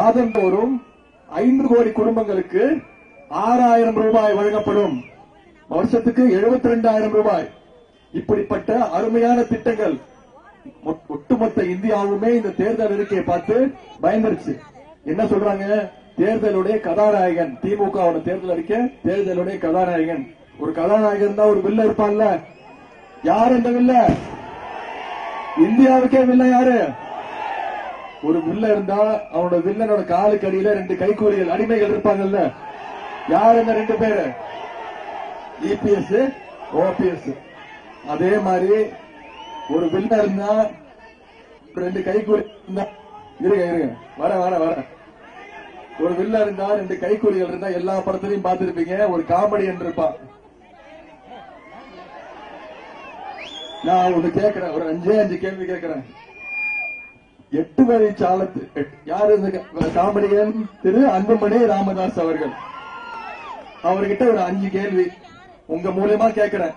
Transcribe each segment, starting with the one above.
மாதந்தோறும் ஐந்து கோடி குடும்பங்களுக்கு ஆறாயிரம் ரூபாய் வழங்கப்படும் வருஷத்துக்கு எழுபத்தி ரெண்டாயிரம் ரூபாய் இப்படிப்பட்ட அருமையான திட்டங்கள் ஒட்- ஒட்டுமொத்த இந்தியாவுமே இந்த தேர்தல் அறிக்கையை பார்த்து பயந்துருச்சு என்ன சொல்றாங்க தேர்தலுடைய கதாநாயகன் திமுக தேர்தல் அறிக்கை தேர்தலுடைய கதாநாயகன் ஒரு கதாநாயகன் தான் ஒரு வில்ல இருப்பான்ல யார் அந்த வில்ல இந்தியாவுக்கே வில்ல யாரு ஒரு வில்ல இருந்தா அவனோட வில்லனோட காலுக்கு அடியில ரெண்டு கைக்கூலிகள் அடிமைகள் இருப்பாங்கல்ல யார் இந்த ரெண்டு பேரு இபிஎஸ் ஓபிஎஸ் அதே மாதிரி ஒரு வில்ல இருந்தா ரெண்டு கைக்கூலி இருந்தா இருங்க இருங்க வர வர வர ஒரு வில்ல இருந்தா ரெண்டு கைக்கூலிகள் இருந்தா எல்லா படத்துலயும் பார்த்திருப்பீங்க ஒரு காமெடியன் இருப்பான் நான் ஒண்ணு கேட்கிறேன் ஒரு அஞ்சே அஞ்சு கேள்வி கேட்கிறேன் எட்டு வழி சாலத்து எட்- யாரு இந்த க- காமெடியன் திரு அன்புமணி ராமதாஸ் அவர்கள் அவர்கிட்ட ஒரு அஞ்சு கேள்வி உங்க மூலியமா கேட்கிறேன்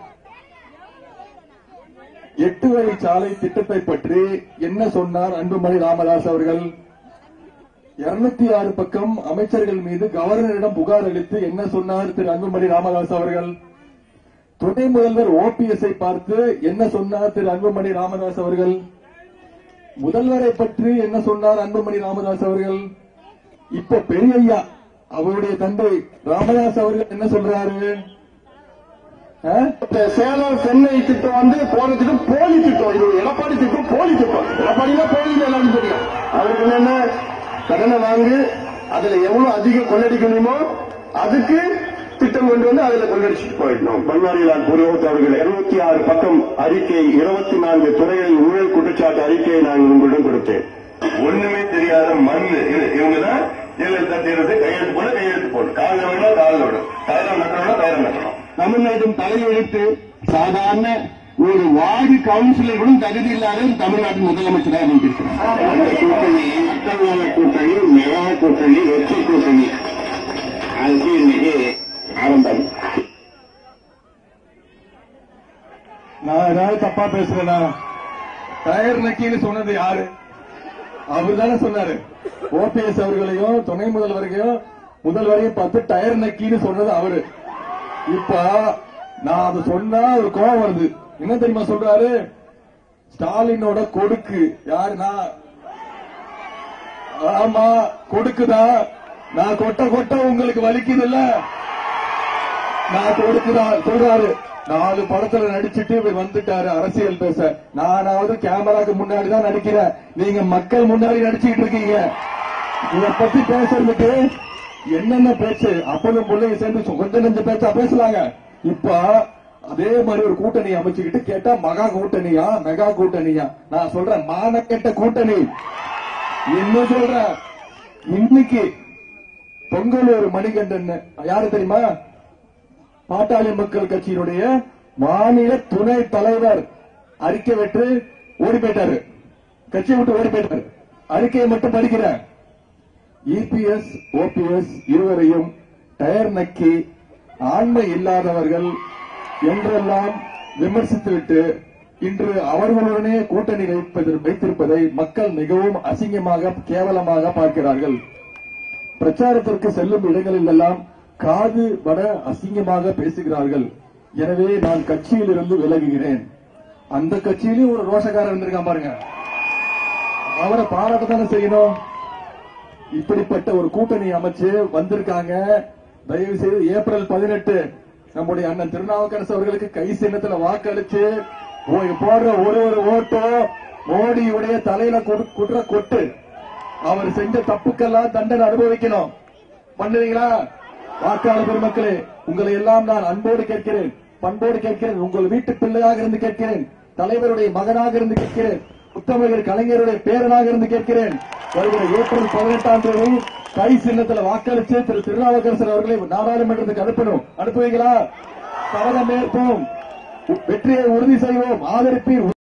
எட்டு வழி சாலை திட்டத்தை பற்றி என்ன சொன்னார் அன்புமணி ராமதாஸ் அவர்கள் இருநூத்தி ஆறு பக்கம் அமைச்சர்கள் மீது கவர்னரிடம் புகார் அளித்து என்ன சொன்னார் திரு அன்புமணி ராமதாஸ் அவர்கள் துணை முதல்வர் ஓபிஎஸ் ஐ பார்த்து என்ன சொன்னார் திரு அன்புமணி ராமதாஸ் அவர்கள் முதல்வரை பற்றி என்ன சொன்னார் அன்புமணி ராமதாஸ் அவர்கள் இப்ப பெரியய்யா அவருடைய தந்தை ராமதாஸ் அவர்கள் என்ன சொல்றாரு ஆ? இந்த சேலம் சென்னை திட்டம் வந்து போன திட்டம் போலி திட்டம் இது எடப்பாடி திட்டம் போலி திட்டம் எடப்பாடினா போலி எல்லாரும் தெரியும் அவருக்கு என்னென்ன கடனை வாங்கி அதுல எவ்வளவு அதிகம் கொள்ளடிக்க முடியுமோ அதுக்கு திட்டம் கொண்டு வந்து அதுல கொள்ளடிச்சுட்டு போயிடணும் பன்வாரிலால் புரோஹித் அவர்கள் இருநூத்தி ஆறு பக்கம் அறிக்கை இருபத்தி நான்கு துறைகளில் ஊழல் குற்றச்சாட்டு அறிக்கையை நான் உங்களிடம் கொடுத்தேன் ஒண்ணுமே தெரியாத மண் இவங்க தான் ஜெயலலிதா தேர்தல் கையெழுத்து போட கையெழுத்து போடும் காலில் விடணும் காலில் விடும் கயிறம் நட்டணும் கயிறம் நட்டணும் தமிழ்நாட்டின் தலையெழுத்து சாதாரண ஒரு வார்டு கவுன்சிலர் கூட தகுதி இல்லாத ஒரு தமிழ்நாட்டின் முதலமைச்சராக இருந்திருக்கிறார் அந்த கூட்டணி மக்கள் நல கூட்டணி மெகா கூட்டணி வெற்றி கூட்டணி அதுக்கு இன்னைக்கு ஆரம்பம் நான் ஏதாவது தப்பா பேசுறேனா டயர் நக்கின்னு சொன்னது யாரு அவர் தானே சொன்னாரு ஓபிஎஸ் அவர்களையும் துணை முதல்வரையும் முதல்வரையும் பார்த்து டயர் நக்கின்னு சொன்னது அவரு இப்ப நான் அதை சொன்னா ஒரு கோபம் வருது என்ன தெரியுமா சொல்றாரு ஸ்டாலினோட கொடுக்கு யாரு நான் ஆமா கொடுக்குதா நான் கொட்ட கொட்ட உங்களுக்கு வலிக்குது இல்ல நான் கொடுக்குதா சொல்றாரு நாலு படத்துல நடிச்சிட்டு இவர் வந்துட்டாரு அரசியல் பேச நானாவது கேமராக்கு முன்னாடி தான் நடிக்கிறேன் நீங்க மக்கள் முன்னாடி நடிச்சுக்கிட்டு இருக்கீங்க இத பத்தி பேசுறதுக்கு என்னென்ன பேச்சு அப்பனும் பிள்ளைங்க சேர்ந்து சொ- கொஞ்ச நெஞ்ச பேச்சா பேசலாங்க இப்ப அதே மாதிரி ஒரு கூட்டணி அமைச்சுக்கிட்டு கேட்டா மகா கூட்டணியா மெகா கூட்டணியா நான் சொல்றேன் மானக்கெட்ட கூட்டணி இன்னும் சொல்றேன் இன்னைக்கு பொங்கலூர் மணிகண்டன் யாரு தெரியுமா பாட்டாளி மக்கள் கட்சியினுடைய மாநில துணை தலைவர் அறிக்கை விட்டு ஓடி போயிட்டாரு கட்சியை விட்டு ஓடி போயிட்டாரு அறிக்கையை மட்டும் படிக்கிறேன் இபிஎஸ் ஓபிஎஸ் இருவரையும் டயர் நக்கி ஆண்மை இல்லாதவர்கள் என்றெல்லாம் விமர்சித்துவிட்டு இன்று அவர்களுடனே கூட்டணி வைப்பதில் வைத்திருப்பதை மக்கள் மிகவும் அசிங்கமாக கேவலமாக பார்க்கிறார்கள் பிரச்சாரத்திற்கு செல்லும் இடங்களில் எல்லாம் காது வட அசிங்கமாக பேசுகிறார்கள் எனவே நான் கட்சியில் இருந்து விலகுகிறேன் அந்த கட்சியிலும் ஒரு ரோஷக்காரர் இருந்திருக்கான் பாருங்க அவரை பாராட்டத்தானே செய்யணும் இப்படிப்பட்ட ஒரு கூட்டணி அமைச்சு வந்திருக்காங்க தயவு செய்து ஏப்ரல் பதினெட்டு நம்முடைய அண்ணன் திருநாவுக்கரசு அவர்களுக்கு கை சின்னத்துல வாக்களிச்சு ஓ- போடுற ஒரு ஒரு ஓட்டோ மோடியுடைய தலையில கொடு- குடுற கொட்டு அவர் செஞ்ச தப்புக்கெல்லாம் தண்டனை அனுபவிக்கணும் பண்ணுவீங்களா வாக்காளர் பெருமக்களே உங்களை எல்லாம் நான் அன்போடு கேட்கிறேன் பண்போடு கேட்கிறேன் உங்கள் வீட்டு பிள்ளையாக இருந்து கேட்கிறேன் தலைவருடைய மகனாக இருந்து கேட்கிறேன் முத்தமிழர் கலைஞருடைய பேரனாக இருந்து கேட்கிறேன் வருகிற ஏப்ரல் பதினெட்டாம் தேதி கை சின்னத்துல வாக்களிச்சு திரு திருநாவுக்கரசர் அவர்களை நாடாளுமன்றத்துக்கு அனுப்பணும் அனுப்புவீங்களா சபதம் ஏற்போம் வெற்றியை உறுதி செய்வோம் ஆதரிப்பீர்